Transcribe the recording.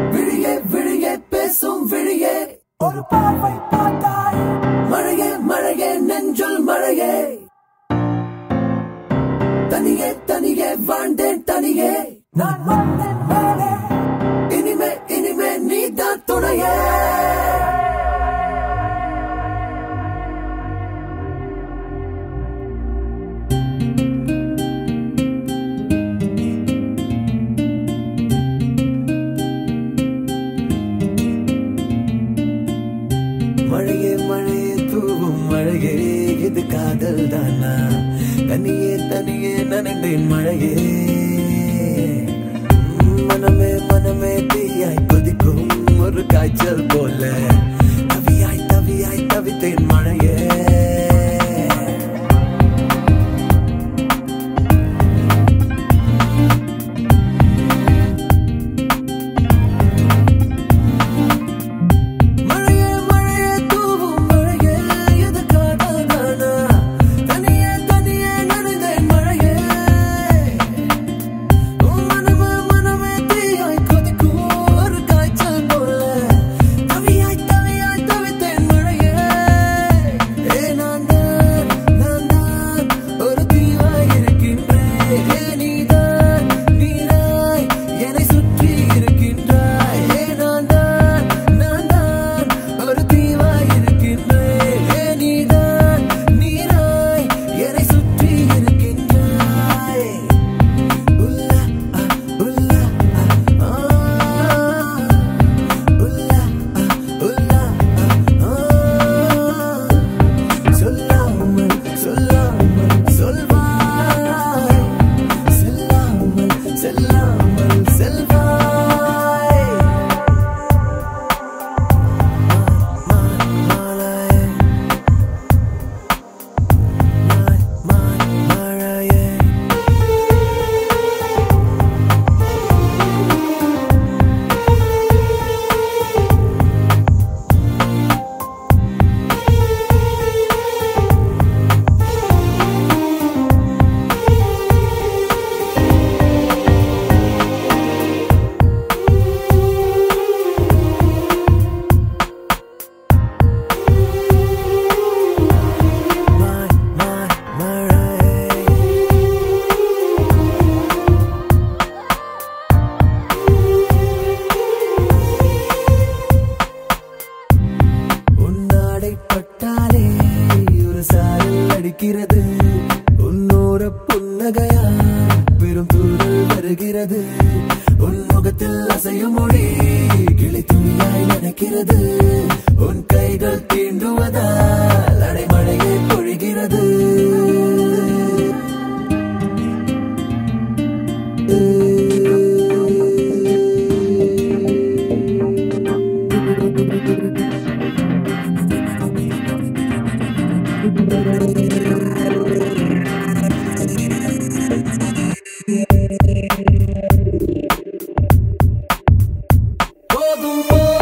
விழியே விழியே பேசும் விழியே ஒரு பார்வை பார்த்தாய் மழையே மழையே நெஞ்சுள் மழையே தனியே தனியே வாழ்ந்தேன் தனியே நான் வந்தேன் மேலே இனிமே இனிமே நீதான் துணையே மழையே மழையே தூவும் மழையே இது காதல் தானா தனியே தனியே நனண்டேன் மழையே மனமே மனமே தீயாய் கொதிக்கும் ஒரு காய்ச்சல் போல தவியாய் தவியாய் தவித்தேன் மழையே மழையே மழையே தூவும் மழையே இது காதல் தானா தனியே தனியே நனைந்தேன் மழையே மனமே மனமே தீயாய் கொதிக்கும் ஒரு காய்ச்சல் போல தவியாய் தவியாய் தவித்தேன் மழையே ஏ நான் தான் நான் தான் ஒரு தீவாய் இருக்கின்றேன் ஏ நீதான் நீராய் என்னை சுற்றி இருக்கின்றாய் ஏ நான் தான் நான் தான் ஒரு தீவாய் இருக்கின்றேன் ஏ நீதான் நீராய் என்னை சுற்றி இருக்கின்றாய் உல்லா ஆ, உல்லா ஆ, ஆ. உல்லா ஆ, உல்லா ஆ, ஆ. சொல்லாமல் சொல்லாமல் சொல்வாய் செல்லாமல் செல்லாமல் செல்வாய் மான் மாலையே மான் மான் மழையே மான் மான் மழையே உன்னாடை பட்டாலே ஒரு சாரல் அடிக்கிறது உன்னோர புன்னகையா பெரும் தூரல் வருகிறது உன் முகத்தில் அசையும் மொழி கிளி துணியாய் நினைக்கிறது உன் கைகள் தீண்டுவதால் அடைமழையே பொழிகிறது போதும் போதும்